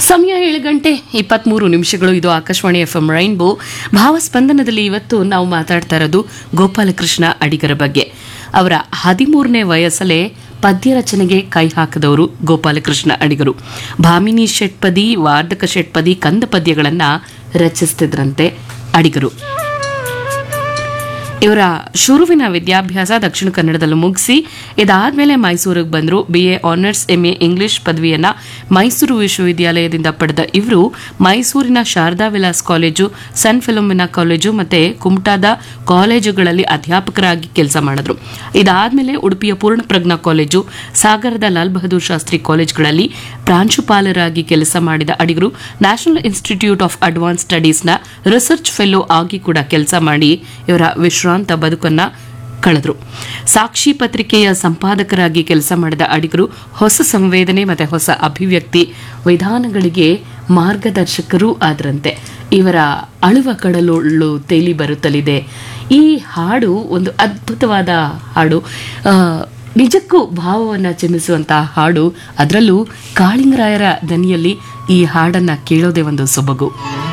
ಸಮಯ ಏಳು ಗಂಟೆ ಇಪ್ಪತ್ಮೂರು ನಿಮಿಷಗಳು ಇದು ಆಕಾಶವಾಣಿ ಎಫ್ ಎಂ ರೈನ್ಬೋ ಭಾವಸ್ಪಂದನದಲ್ಲಿ ಇವತ್ತು ನಾವು ಮಾತಾಡ್ತಾ ಇರೋದು ಗೋಪಾಲಕೃಷ್ಣ ಅಡಿಗರ ಬಗ್ಗೆ ಅವರ ಹದಿಮೂರನೇ ವಯಸ್ಸಲ್ಲೇ ಪದ್ಯ ರಚನೆಗೆ ಕೈ ಹಾಕಿದವರು ಗೋಪಾಲಕೃಷ್ಣ ಅಡಿಗರು ಭಾಮಿನಿ ಷಟ್ಪದಿ ವಾರ್ಧಕ ಷಟ್ಪದಿ ಕಂದ ಪದ್ಯಗಳನ್ನು ರಚಿಸ್ತಿದ್ರಂತೆ ಅಡಿಗರು ಇವರ ಶುರುವಿನ ವಿದ್ಯಾಭ್ಯಾಸ ದಕ್ಷಿಣ ಕನ್ನಡದಲ್ಲೂ ಮುಗಿಸಿ ಇದಾದ್ಮೇಲೆ ಮೈಸೂರಿಗೆ ಬಂದರು B A honours M A English ಪದವಿಯನ್ನ ಮೈಸೂರು ವಿಶ್ವವಿದ್ಯಾಲಯದಿಂದ ಪಡೆದ ಇವರು ಮೈಸೂರಿನ Sharada Vilas college saint Philomena college ಮತ್ತೆ ಕುಮಟಾದ ಕಾಲೇಜುಗಳಲ್ಲಿ ಅಧ್ಯಾಪಕರಾಗಿ ಕೆಲಸ ಮಾಡಿದ್ರು ಇದಾದ್ಮೇಲೆ ಉಡುಪಿಯ ಪೂರ್ಣಪ್ರಜ್ಞಾ ಕಾಲೇಜು ಸಾಗರದ ಲಾಲ್ ಬಹದ್ದೂರ್ ಶಾಸ್ತ್ರಿ ಕಾಲೇಜುಗಳಲ್ಲಿ ಪ್ರಾಂಶುಪಾಲರಾಗಿ ಕೆಲಸ ಮಾಡಿದ ಅಡಿಗರು ನ್ಯಾಷನಲ್ ಇನ್ಸ್ಟಿಟ್ಯೂಟ್ ಆಫ್ ಅಡ್ವಾನ್ಸ್ ಸ್ಟಡೀಸ್ನ ರಿಸರ್ಚ್ ಫೆಲೋ ಆಗಿ ಕೂಡ ಕೆಲಸ ಮಾಡಿ ಇವರ ವಿಶ್ರಾಂತ ಬದುಕನ್ನ ಕಳೆದ್ರು ಸಾಕ್ಷಿ ಪತ್ರಿಕೆಯ ಸಂಪಾದಕರಾಗಿ ಕೆಲಸ ಮಾಡಿದ ಅಡಿಗರು ಹೊಸ ಸಂವೇದನೆ ಮತ್ತೆ ಹೊಸ ಅಭಿವ್ಯಕ್ತಿ ವಿಧಾನಗಳಿಗೆ ಮಾರ್ಗದರ್ಶಕರೂ ಆದ್ರಂತೆ ಇವರ ಅಳುವ ಕಡಲುಳ್ಳು ತೇಲಿ ಬರುತ್ತಲಿದೆ ಈ ಹಾಡು ಒಂದು ಅದ್ಭುತವಾದ ಹಾಡು ಆ, ನಿಜಕ್ಕೂ ಭಾವವನ್ನು ಚಿಮ್ಮಿಸುವಂತಹ ಹಾಡು ಅದರಲ್ಲೂ ಕಾಳಿಂಗರಾಯರ ದನಿಯಲ್ಲಿ ಈ ಹಾಡನ್ನ ಕೇಳೋದೇ ಒಂದು ಸೊಬಗು